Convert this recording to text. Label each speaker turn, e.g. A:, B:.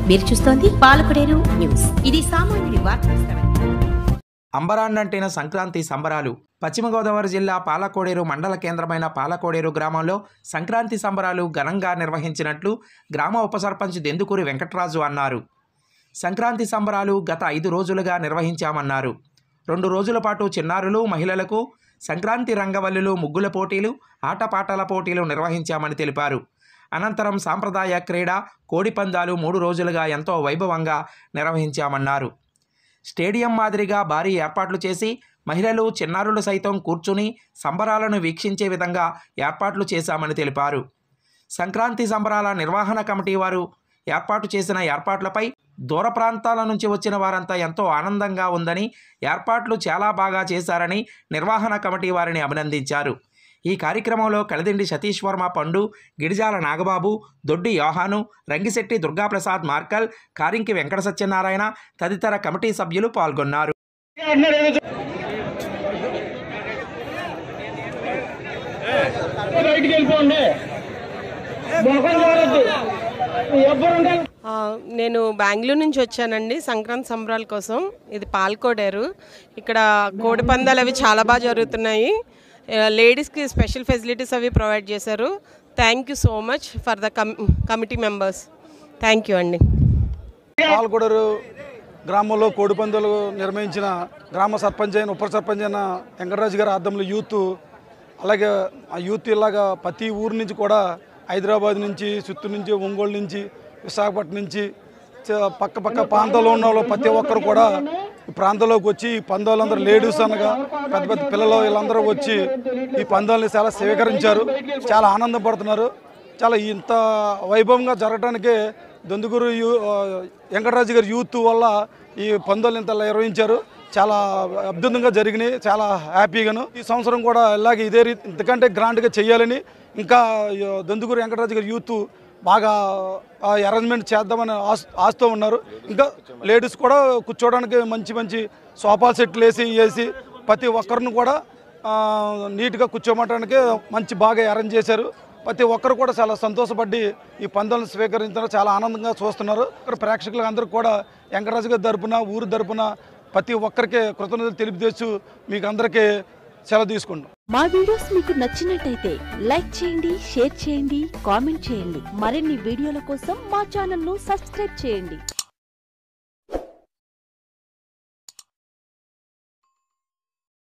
A: మీరు చూస్తోంది పాలకుడేరు న్యూస్ ఇది సామాన్యుడి వార్తా శ్రవణం.
B: అంబరాన్నంటిన సంక్రాంతి సంబరాలు పశ్చిమ గోదావరి జిల్లా పాలకోడేరు మండల కేంద్రమైన పాలకోడేరు గ్రామంలో సంక్రాంతి సంబరాలు ఘనంగా నిర్వహించినట్లు గ్రామ ఉప సర్పంచ్ దెందుకూరి వెంకట్రాజు అన్నారు సంక్రాంతి సంబరాలు గత ఐదు రోజులుగా నిర్వహించామన్నారు రెండు రోజుల పాటు చిన్నారులు మహిళలకు సంక్రాంతి రంగవల్లులు ముగ్గుల పోటీలు ఆటపాటల పోటీలు నిర్వహించామని తెలిపారు అనంతరం సాంప్రదాయ క్రీడ కోడిపందాలు మూడు రోజులుగా ఎంతో వైభవంగా నిర్వహించామన్నారు స్టేడియం మాదిరిగా భారీ ఏర్పాట్లు చేసి మహిళలు చిన్నారులు సైతం కూర్చుని సంబరాలను వీక్షించే విధంగా ఏర్పాట్లు చేశామని తెలిపారు సంక్రాంతి సంబరాల నిర్వహణ కమిటీ వారు ఏర్పాటు చేసిన ఏర్పాట్లపై దూర ప్రాంతాల నుంచి వచ్చిన వారంతా ఎంతో ఆనందంగా ఉందని ఏర్పాట్లు చాలా బాగా చేశారని నిర్వహణ కమిటీ వారిని అభినందించారు ఈ కార్యక్రమంలో కలిదిండి సతీష్ వర్మ పండు గిడిజాల నాగబాబు దొడ్డి యోహాను రంగిశెట్టి దుర్గాప్రసాద్ మార్కల్ కారింకి వెంకట సత్యనారాయణ తదితర కమిటీ సభ్యులు పాల్గొన్నారు
C: బయటికి వెళ్ళిపోండి మొఖం చూడద్దు ఎవ్వరుంటే
D: ఆ, నేను బెంగళూరు నుంచి వచ్చానండి సంక్రాంతి సంబరాల కోసం ఇది పాల్కోడేరు ఇక్కడ కోడి పందాలు అవి చాలా బాగా జరుగుతున్నాయి ఆ, లేడీస్కి స్పెషల్ ఫెసిలిటీస్ అవి ప్రొవైడ్ చేశారు thank you so much for the com committee members thank you అండి
E: పాల్గొడరు గ్రామంలో కోడిపందాలు నిర్వహించిన గ్రామ సర్పంచ్ అయిన ఉప సర్పంచ్ అయిన వెంకటరాజు గారి ఆధ్వర్యంలో యూత్ అలాగే ఆ యూత్ ఇలాగా ప్రతి ఊరు నుంచి కూడా హైదరాబాద్ నుంచి చిత్తూరు నుంచి ఒంగోలు నుంచి విశాఖపట్నం నుంచి చ- పక్క పక్క ప్రాంతాల్లో ఉన్న వాళ్ళు ప్రతి ఒక్కరు కూడా ఈ ప్రాంతంలోకి వచ్చి ఈ పందాలందరూ లేడీస్ అనగా పెద్ద పెద్ద పిల్లలు వీళ్ళందరూ వచ్చి ఈ పందాలని చాలా స్వీకరించారు చాలా ఆనందపడుతున్నారు చాలా ఇంత వైభవంగా జరగడానికి దొందుగురు యూ ఆ, వెంకటరాజు గారి యూత్ వల్ల ఈ పందాలు ఇంత నిర్వహించారు చాలా అద్భుతంగా జరిగినాయి చాలా హ్యాపీగాను ఈ సంవత్సరం కూడా ఇలాగే ఇదే రీతి ఇంతకంటే గ్రాండ్గా చేయాలని ఇంకా ఈ దొందుగురు వెంకటరాజు గారి యూత్ బాగా అరేంజ్మెంట్ చేద్దామని ఆశ ఆశతో ఉన్నారు ఇంకా లేడీస్ కూడా కూర్చోవడానికి మంచి మంచి సోఫా సెట్లు వేసి వేసి ప్రతి ఒక్కరిని కూడా ఆ, నీట్గా కూర్చోమటానికి మంచి బాగా అరేంజ్ చేశారు ప్రతి ఒక్కరు కూడా చాలా సంతోషపడి ఈ పందాలను స్వీకరించడం చాలా ఆనందంగా చూస్తున్నారు ఇక్కడ ప్రేక్షకులకు అందరికీ కూడా వెంకటరాజు గారి తరపున ఊరు తరపున ప్రతి ఒక్కరికి కృతజ్ఞతలు తెలియజేస్తూ మీకు అందరికీ సెలవు తీసుకుంటాం
F: మా వీడియోస్ మీకు నచ్చినట్టయితే లైక్ చేయండి షేర్ చేయండి కామెంట్ చేయండి మరిన్ని వీడియోల కోసం మా ఛానల్ ను సబ్స్క్రైబ్ చేయండి